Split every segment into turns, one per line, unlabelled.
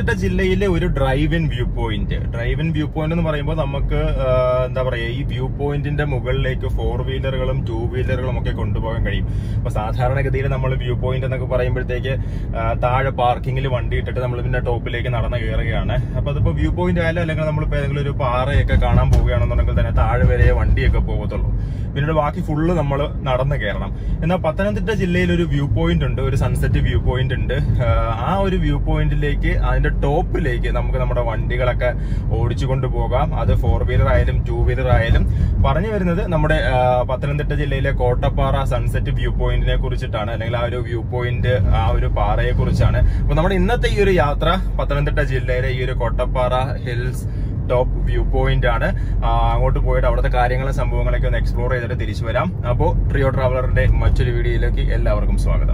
പത്തനംതിട്ട ജില്ലയിലെ ഒരു drive in view point drive in view point എന്ന് പറയുമ്പോൾ നമുക്ക് ആ, എന്താ പറയാ ഈ വ്യൂ പോയിന്റിന്റെ മുകളിലേക്ക് ഫോർ വീലറുകളും ടൂ വീലറുകളും ഒക്കെ കൊണ്ടുപോകാൻ കഴിയും അപ്പൊ സാധാരണഗതിയിൽ നമ്മൾ വ്യൂ പോയിന്റ് എന്നൊക്കെ പറയുമ്പോഴത്തേക്ക് ആ, താഴെ പാർക്കിങ്ങിൽ വണ്ടി ഇട്ടിട്ട് നമ്മൾ ഇതിന്റെ ടോപ്പിലേക്ക് നടന്ന് കയറുകയാണ് അപ്പൊ അതിപ്പോ വ്യൂ പോയിന്റ് ആയാലും അല്ലെങ്കിൽ നമ്മളിപ്പോ ഏതെങ്കിലും ഒരു പാറയൊക്കെ കാണാൻ പോവുകയാണെന്നുണ്ടെങ്കിൽ തന്നെ താഴെ വരെ വണ്ടിയൊക്കെ പോകത്തുള്ളൂ പിന്നീട് ബാക്കി ഫുള്ള് നമ്മൾ നടന്ന് കയറണം എന്നാൽ പത്തനംതിട്ട ജില്ലയിൽ ഒരു വ്യൂ പോയിന്റ് ഉണ്ട് ഒരു സൺസെറ്റ് വ്യൂ പോയിന്റ് ഉണ്ട് ആഹ് ആ ഒരു വ്യൂ പോയിന്റിലേക്ക് അതിന്റെ ടോപ്പിലേക്ക് നമുക്ക് നമ്മുടെ വണ്ടികളൊക്കെ ഓടിച്ചു കൊണ്ടുപോകാം അത് ഫോർ വീലർ ആയാലും ടൂ വീലർ ആയാലും പറഞ്ഞു വരുന്നത് നമ്മുടെ ആഹ് പത്തനംതിട്ട ജില്ലയിലെ കോട്ടപ്പാറ സൺസെറ്റ് വ്യൂ പോയിന്റിനെ കുറിച്ചിട്ടാണ് അല്ലെങ്കിൽ ആ ഒരു വ്യൂ പോയിന്റ് ആ ഒരു പാറയെ കുറിച്ചാണ് അപ്പൊ നമ്മുടെ ഇന്നത്തെ ഈ ഒരു യാത്ര പത്തനംതിട്ട ജില്ലയിലെ ഈ ഒരു Kottappara hills top view point ആണ് ആ, അങ്ങോട്ട് പോയിട്ട് അവിടുത്തെ കാര്യങ്ങളും സംഭവങ്ങളൊക്കെ ഒന്ന് എക്സ്പ്ലോർ ചെയ്തിട്ട് തിരിച്ചു വരാം അപ്പോൾ ട്രിയോ ട്രാവലറിന്റെ മറ്റൊരു വീഡിയോയിലേക്ക് എല്ലാവർക്കും സ്വാഗതം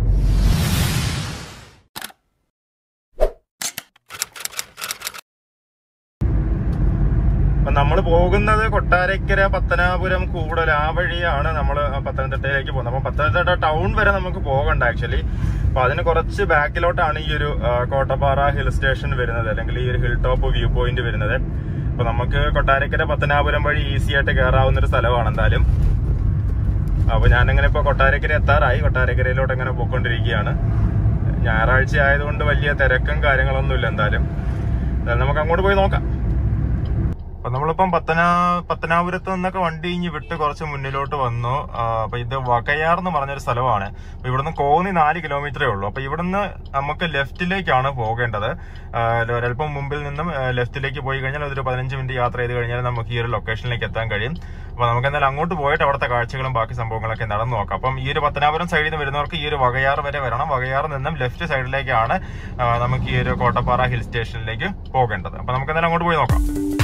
അപ്പൊ നമ്മൾ പോകുന്നത് കൊട്ടാരക്കര പത്തനാപുരം കൂടൽ ആ വഴിയാണ് നമ്മൾ പത്തനംതിട്ടയിലേക്ക് പോകുന്നത് അപ്പൊ പത്തനംതിട്ട ടൗൺ വരെ നമുക്ക് പോകണ്ട ആക്ച്വലി അപ്പൊ അതിന് കുറച്ച് ബാക്കിലോട്ടാണ് ഈ ഒരു ആ, കോട്ടപ്പാറ ഹിൽ സ്റ്റേഷൻ വരുന്നത് അല്ലെങ്കിൽ ഈ ഒരു ഹിൽ ടോപ്പ് വ്യൂ പോയിന്റ് വരുന്നത് അപ്പൊ നമുക്ക് കൊട്ടാരക്കര പത്തനാപുരം വഴി ഈസി ആയിട്ട് കയറാവുന്ന ഒരു സ്ഥലമാണ് എന്തായാലും അപ്പൊ ഞാനിങ്ങനെ ഇപ്പൊ കൊട്ടാരക്കര എത്താറായി കൊട്ടാരക്കരയിലോട്ട് ഇങ്ങനെ പോയിക്കൊണ്ടിരിക്കുകയാണ് ഞായറാഴ്ച ആയതുകൊണ്ട് വലിയ തിരക്കും കാര്യങ്ങളൊന്നുമില്ല എന്തായാലും എന്തായാലും നമുക്ക് അങ്ങോട്ട് പോയി നോക്കാം അപ്പൊ നമ്മളിപ്പം പത്തനാ പത്തനാപുരത്ത് നിന്നൊക്കെ വണ്ടി ഇഞ്ഞ് വിട്ട് കുറച്ച് മുന്നിലോട്ട് വന്നു ആ, അപ്പൊ ഇത് വകയാർ എന്ന് പറഞ്ഞൊരു സ്ഥലമാണ് അപ്പൊ ഇവിടുന്ന് കോന്നി നാല് കിലോമീറ്ററേ ഉള്ളൂ അപ്പൊ ഇവിടുന്ന് നമുക്ക് ലെഫ്റ്റിലേക്കാണ് പോകേണ്ടത് ആ, ഒരല്പം മുമ്പിൽ നിന്നും ആ, ലെഫ്റ്റിലേക്ക് പോയി കഴിഞ്ഞാൽ അതൊരു പതിനഞ്ച് മിനിറ്റ് യാത്ര ചെയ്ത് കഴിഞ്ഞാൽ നമുക്ക് ഈ ഒരു ലൊക്കേഷനിലേക്ക് എത്താൻ കഴിയും അപ്പൊ നമുക്ക് എന്തായാലും അങ്ങോട്ട് പോയിട്ട് അവിടുത്തെ കാഴ്ചകളും ബാക്കി സംഭവങ്ങളൊക്കെ നടന്നു നോക്കാം അപ്പം ഈ ഒരു പത്തനാപുരം സൈഡിൽ നിന്ന് വരുന്നവർക്ക് ഈ ഒരു വകയാർ വരെ വരണം വകയാർ നിന്നും ലെഫ്റ്റ് സൈഡിലേക്കാണ് ആ, നമുക്ക് ഈ ഒരു കോട്ടപ്പാറ ഹിൽ സ്റ്റേഷനിലേക്ക് പോകേണ്ടത് അപ്പൊ നമുക്ക് എന്തായാലും അങ്ങോട്ട് പോയി നോക്കാം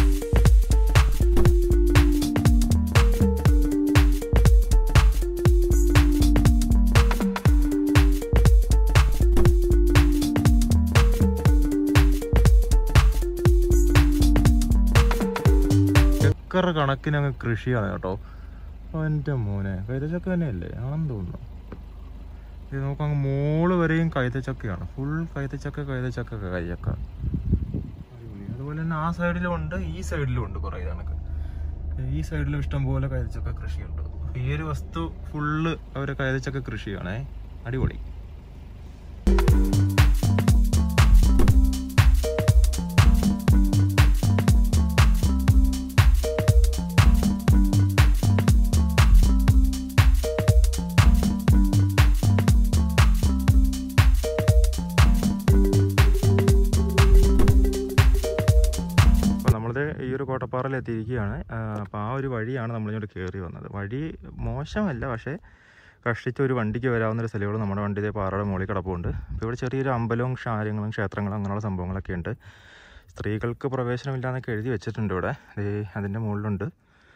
ഏക്കർ കണക്കിന് അങ്ങ് കൃഷിയാണ് കേട്ടോ എൻ്റെ മോനെ കൈതച്ചക്ക തന്നെയല്ലേ ആണെന്ന് തോന്നുന്നു ഇത് നമുക്ക് അങ്ങ് മോള് വരെയും കൈതച്ചക്കയാണ് ഫുൾ കൈതച്ചക്ക കൈതച്ചക്ക കൈച്ചക്ക അടിപൊളി അതുപോലെ തന്നെ ആ സൈഡിലും ഉണ്ട് ഈ സൈഡിലും ഉണ്ട് കുറേ കണക്ക് ഈ സൈഡിലും ഇഷ്ടംപോലെ കൈതച്ചക്ക കൃഷിയുണ്ട് അപ്പൊ ഈ ഒരു വസ്തു ഫുള്ള് അവരെ കൈതച്ചക്ക കൃഷിയാണേ അടിപൊളി അപ്പോൾ നമ്മളിത് ഈ ഒരു കോട്ടപ്പാറയിൽ എത്തിയിരിക്കുകയാണ് അപ്പോൾ ആ ഒരു വഴിയാണ് നമ്മളിങ്ങോട്ട് കയറി വന്നത് വഴി മോശമല്ല പക്ഷേ കഷ്ടിച്ച് ഒരു വണ്ടിക്ക് വരാവുന്ന ഒരു സ്ഥലങ്ങൾ നമ്മുടെ വണ്ടി ഇതേ പാറയുടെ മുകളിൽ കിടപ്പുണ്ട് അപ്പോൾ ഇവിടെ ചെറിയൊരു അമ്പലവും ക്ഷാര്യങ്ങളും ക്ഷേത്രങ്ങളും അങ്ങനെയുള്ള സംഭവങ്ങളൊക്കെ ഉണ്ട് സ്ത്രീകൾക്ക് പ്രവേശനമില്ലാന്നൊക്കെ എഴുതി വെച്ചിട്ടുണ്ട് ഇവിടെ ദേ അതിൻ്റെ മുകളിലുണ്ട്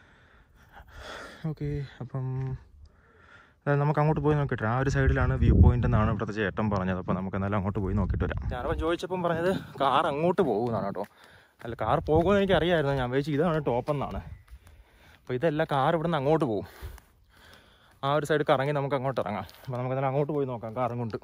ഓക്കെ അപ്പം അതായത് നമുക്ക് അങ്ങോട്ട് പോയി നോക്കിയിട്ട് ആ ഒരു സൈഡിലാണ് വ്യൂ പോയിന്റ് എന്നാണ് ഇവിടുത്തെ ചേട്ടൻ പറഞ്ഞത് അപ്പോൾ നമുക്ക് എന്നാലും അങ്ങോട്ട് പോയി നോക്കിയിട്ട് വരാം ഞാനപ്പോൾ ചോദിച്ചപ്പം പറഞ്ഞത് കാർ അങ്ങോട്ട് പോകുമെന്നാണ് കേട്ടോ അല്ല കാർ പോകുമെന്ന് എനിക്ക് അറിയാമായിരുന്നു ഞാൻ വിചാരിച്ചു ഇതാണ് ടോപ്പ് എന്നാണ് അപ്പോൾ ഇതല്ല കാർ ഇവിടുന്ന് അങ്ങോട്ട് പോകും ആ ഒരു സൈഡ് കറങ്ങി നമുക്ക് അങ്ങോട്ട് ഇറങ്ങാം അപ്പോൾ നമുക്ക് എന്നാലും അങ്ങോട്ട് പോയി നോക്കാം കാറും കൊണ്ട്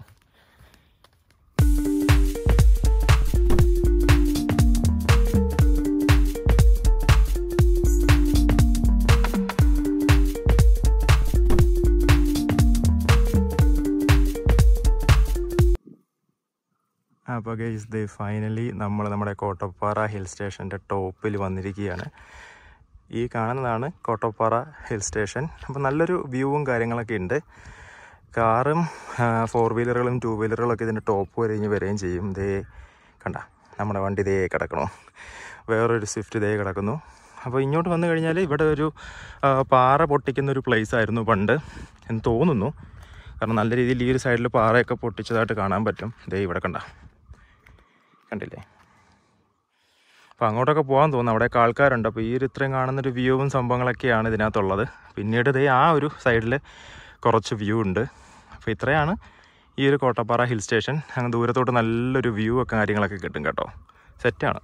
അപ്പോൾ ഗൈസ് ദേ ഫൈനലി നമ്മൾ നമ്മുടെ കോട്ടപ്പാറ ഹിൽ സ്റ്റേഷൻ്റെ ടോപ്പിൽ വന്നിരിക്കുകയാണ് ഈ കാണുന്നതാണ് കോട്ടപ്പാറ ഹിൽ സ്റ്റേഷൻ അപ്പോൾ നല്ലൊരു വ്യൂവും കാര്യങ്ങളൊക്കെ ഉണ്ട് കാറും ഫോർ വീലറുകളും ടൂ വീലറുകളൊക്കെ ഇതിൻ്റെ ടോപ്പ് വരെ ഇനി വരികയും ചെയ്യും ദേ കണ്ട നമ്മുടെ വണ്ടി ദേ കിടക്കണു വേറൊരു സ്വിഫ്റ്റ് ദേ കിടക്കുന്നു അപ്പോൾ ഇങ്ങോട്ട് വന്നു കഴിഞ്ഞാൽ ഇവിടെ ഒരു ആ, പാറ പൊട്ടിക്കുന്ന ഒരു പ്ലേസ് ആയിരുന്നു പണ്ട് എന്ന് തോന്നുന്നു കാരണം നല്ല രീതിയിൽ ഈ ഒരു സൈഡിൽ പാറയൊക്കെ പൊട്ടിച്ചതായിട്ട് കാണാൻ പറ്റും ദേ ഇവിടെ കണ്ട കണ്ടില്ലേ അപ്പോൾ അങ്ങോട്ടൊക്കെ പോകാൻ തോന്നുന്നു അവിടെയൊക്കെ ആൾക്കാരുണ്ട് അപ്പോൾ ഈ ഒരു ഇത്രയും കാണുന്നൊരു വ്യൂവും സംഭവങ്ങളൊക്കെയാണ് ഇതിനകത്തുള്ളത് പിന്നീട് ദേ ആ ഒരു സൈഡിൽ കുറച്ച് വ്യൂ ഉണ്ട് അപ്പോൾ ഇത്രയാണ് ഈ ഒരു കോട്ടപ്പാറ ഹിൽ സ്റ്റേഷൻ അങ്ങ് ദൂരത്തോട്ട് നല്ലൊരു വ്യൂ ഒക്കെ കാര്യങ്ങളൊക്കെ കിട്ടും കേട്ടോ സെറ്റാണ്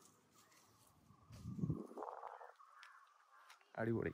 അടിപൊളി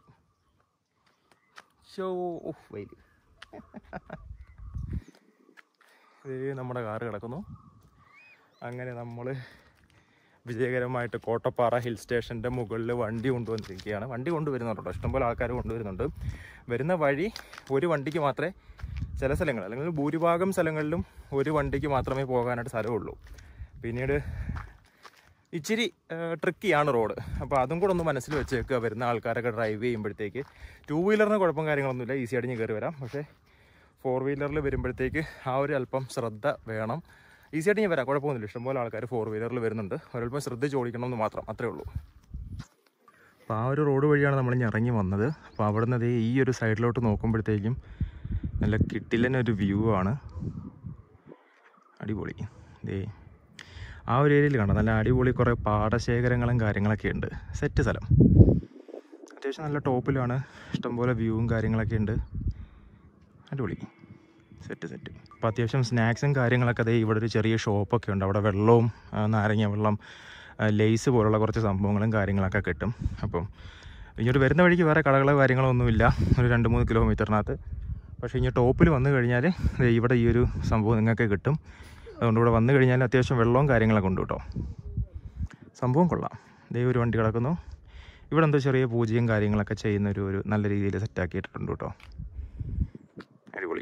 ഷോ ഓഫ് വെയിൽ ഇത് നമ്മുടെ കാറ് കിടക്കുന്നു അങ്ങനെ നമ്മൾ വിജയകരമായിട്ട് കോട്ടപ്പാറ ഹിൽ സ്റ്റേഷൻ്റെ മുകളിൽ വണ്ടി കൊണ്ടുവന്നിരിക്കുകയാണ് വണ്ടി കൊണ്ടുവരുന്നുണ്ട് കേട്ടോ ഇഷ്ടംപോലെ ആൾക്കാർ കൊണ്ടുവരുന്നുണ്ട് വരുന്ന വഴി ഒരു വണ്ടിക്ക് മാത്രമേ ചില സ്ഥലങ്ങൾ അല്ലെങ്കിൽ ഭൂരിഭാഗം സ്ഥലങ്ങളിലും ഒരു വണ്ടിക്ക് മാത്രമേ പോകാനായിട്ട് സ്ഥലമുള്ളൂ പിന്നീട് ഇച്ചിരി ട്രിക്കിയാണ് റോഡ് അപ്പോൾ അതും കൂടെ ഒന്ന് മനസ്സിൽ വെച്ചേക്കുക വരുന്ന ആൾക്കാരൊക്കെ ഡ്രൈവ് ചെയ്യുമ്പോഴത്തേക്ക് ടൂ വീലറിന് കുഴപ്പം കാര്യങ്ങളൊന്നുമില്ല ഈസി ആയിട്ട് ഇനി കയറി വരാം പക്ഷേ ഫോർ വീലറിൽ വരുമ്പോഴത്തേക്ക് ആ ഒരു അല്പം ശ്രദ്ധ വേണം ഈസി ആയിട്ട് ഞാൻ വരാം കുഴപ്പമൊന്നുമില്ല ഇഷ്ടംപോലെ ആൾക്കാർ ഫോർ വീലറിൽ വരുന്നുണ്ട് ഒരല്പം ശ്രദ്ധിച്ച് ഓടിക്കണം എന്ന് മാത്രം അത്രേ ഉള്ളൂ അപ്പോൾ ആ ഒരു റോഡ് വഴിയാണ് നമ്മൾ ഇനി ഇറങ്ങി വന്നത് അപ്പോൾ അവിടെ നിന്ന് ദേ ഈ ഒരു സൈഡിലോട്ട് നോക്കുമ്പോഴത്തേക്കും നല്ല കിട്ടിലനൊരു വ്യൂ ആണ് അടിപൊളി ദേ ആ ഒരു ഏരിയയിൽ കാണാം നല്ല അടിപൊളി കുറേ പാടശേഖരങ്ങളും കാര്യങ്ങളൊക്കെ ഉണ്ട് സെറ്റ് സ്ഥലം അത്യാവശ്യം നല്ല ടോപ്പിലാണ് ഇഷ്ടംപോലെ വ്യൂവും കാര്യങ്ങളൊക്കെ ഉണ്ട് അടിപൊളി സെറ്റ് സെറ്റ് അപ്പോൾ അത്യാവശ്യം സ്നാക്സും കാര്യങ്ങളൊക്കെ അതേ ഇവിടെ ഒരു ചെറിയ ഷോപ്പൊക്കെ ഉണ്ട് അവിടെ വെള്ളവും ആ, നാരങ്ങ വെള്ളം ആ, ലേസ് പോലുള്ള കുറച്ച് സംഭവങ്ങളും കാര്യങ്ങളൊക്കെ കിട്ടും അപ്പം ഇങ്ങോട്ട് വരുന്ന വഴിക്ക് വേറെ കടകളോ കാര്യങ്ങളോ ഒന്നുമില്ല ഒരു രണ്ട് മൂന്ന് കിലോമീറ്ററിനകത്ത് പക്ഷേ ഇങ്ങനെ ടോപ്പിൽ വന്നു കഴിഞ്ഞാൽ ദേ ഇവിടെ ഈ ഒരു സംഭവം നിങ്ങൾക്ക് കിട്ടും അതുകൊണ്ട് ഇവിടെ വന്നു കഴിഞ്ഞാൽ അത്യാവശ്യം വെള്ളവും കാര്യങ്ങളൊക്കെ ഉണ്ട് കേട്ടോ സംഭവം കൊള്ളാം ദേ ഒരു വണ്ടി കിടക്കുന്നു ഇവിടെ എന്തോ ചെറിയ പൂജയും കാര്യങ്ങളൊക്കെ ചെയ്യുന്ന ഒരു ഒരു നല്ല രീതിയിൽ സെറ്റാക്കിയിട്ടുണ്ട് കേട്ടോ അടിപൊളി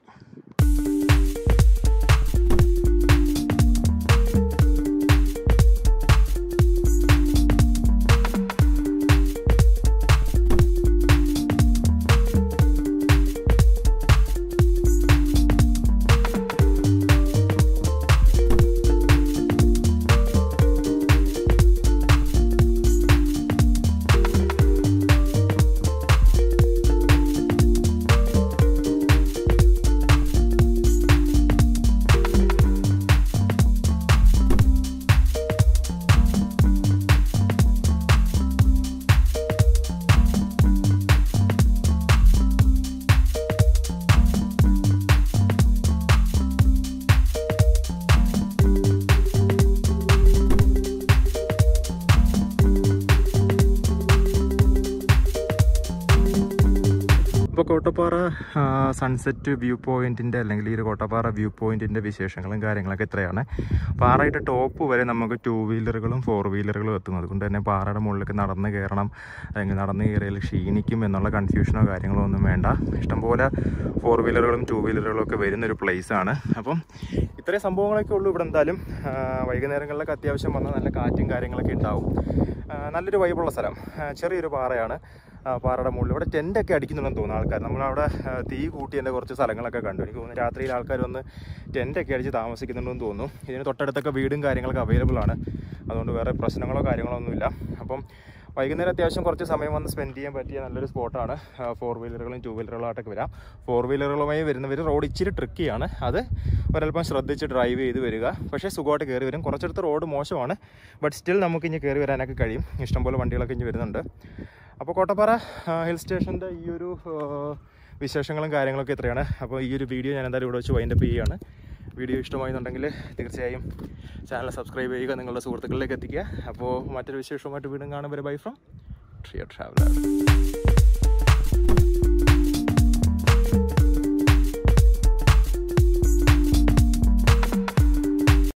ഇപ്പോൾ കോട്ടപ്പാറ സൺസെറ്റ് വ്യൂ പോയിന്റിന്റെ അല്ലെങ്കിൽ ഈ ഒരു കോട്ടപ്പാറ വ്യൂ പോയിന്റിന്റെ വിശേഷങ്ങളും കാര്യങ്ങളൊക്കെ ഇത്രയാണ് പാറയുടെ ടോപ്പ് വരെ നമുക്ക് ടൂ വീലറുകളും ഫോർ വീലറുകളും എത്തും അതുകൊണ്ട് തന്നെ പാറയുടെ മുകളിലേക്ക് നടന്ന് കയറണം അല്ലെങ്കിൽ നടന്ന് കയറിയാൽ ക്ഷീണിക്കും എന്നുള്ള കൺഫ്യൂഷനോ കാര്യങ്ങളോ ഒന്നും വേണ്ട ഇഷ്ടംപോലെ ഫോർ വീലറുകളും ടൂ വീലറുകളും ഒക്കെ വരുന്നൊരു place ആണ് അപ്പം ഇത്രയും സംഭവങ്ങളൊക്കെ ഉള്ളൂ ഇവിടെ എന്തായാലും ആ, വൈകുന്നേരങ്ങളിലൊക്കെ അത്യാവശ്യം വന്ന നല്ല കാറ്റും കാര്യങ്ങളൊക്കെ ഉണ്ടാവും ആ, നല്ലൊരു വൈബുള്ള സ്ഥലം ആ, ചെറിയൊരു പാറയാണ് ആ, പാറയുടെ മുകളിൽ ഇവിടെ ടെൻ്റൊക്കെ അടിക്കുന്നുണ്ടെന്ന് തോന്നുന്നു ആൾക്കാർ നമ്മളവിടെ ആ, തീ കൂട്ടിയതിൻ്റെ കുറച്ച് സ്ഥലങ്ങളൊക്കെ കണ്ടു എനിക്ക് തോന്നുന്നു രാത്രിയിൽ ആൾക്കാർ വന്ന് ടെൻ്റൊക്കെ അടിച്ച് താമസിക്കുന്നുണ്ടെന്ന് തോന്നുന്നു ഇതിന് തൊട്ടടുത്തൊക്കെ വീടും കാര്യങ്ങളൊക്കെ അവൈലബിൾ ആണ് അതുകൊണ്ട് വേറെ പ്രശ്നങ്ങളോ കാര്യങ്ങളോ ഒന്നുമില്ല അപ്പം വൈകുന്നേരം അത്യാവശ്യം കുറച്ച് സമയം വന്ന് സ്പെൻഡ് ചെയ്യാൻ പറ്റിയ നല്ലൊരു സ്പോട്ടാണ് ഫോർ വീലറുകളും ടൂ വീലറുകളായിട്ടൊക്കെ വരാം ഫോർ വീലറുകളുമായി വരുന്നവർ റോഡ് ഇച്ചിരി ട്രിക്കിയാണ് അത് ഒരല്പം ശ്രദ്ധിച്ച് ഡ്രൈവ് ചെയ്ത് വരിക പക്ഷേ സുഖമായിട്ട് കയറി വരും കുറച്ചടുത്ത് റോഡ് മോശമാണ് ബട്ട് സ്റ്റിൽ നമുക്ക് ഇനി കയറി വരാനൊക്കെ കഴിയും ഇഷ്ടംപോലെ വണ്ടികളൊക്കെ ഇനി വരുന്നുണ്ട് അപ്പോൾ കോട്ടപ്പാറ ഹിൽ സ്റ്റേഷൻ്റെ ഈ ഒരു ആ, വിശേഷങ്ങളും കാര്യങ്ങളൊക്കെ ഇത്രയാണ് അപ്പോൾ ഈ ഒരു വീഡിയോ ഞാൻ എന്തായാലും ഇവിടെ വെച്ച് വൈൻഡപ്പ് ചെയ്യുകയാണ് വീഡിയോ ഇഷ്ടമായെന്നുണ്ടെങ്കിൽ തീർച്ചയായും ചാനൽ സബ്സ്ക്രൈബ് ചെയ്യുക നിങ്ങളുടെ സുഹൃത്തുക്കളിലേക്ക് എത്തിക്കുക അപ്പോൾ മറ്റൊരു വിശേഷവുമായിട്ട് വീണ്ടും കാണുമ്പോൾ ബൈ ഫ്രം ട്രിയ ട്രാവലർ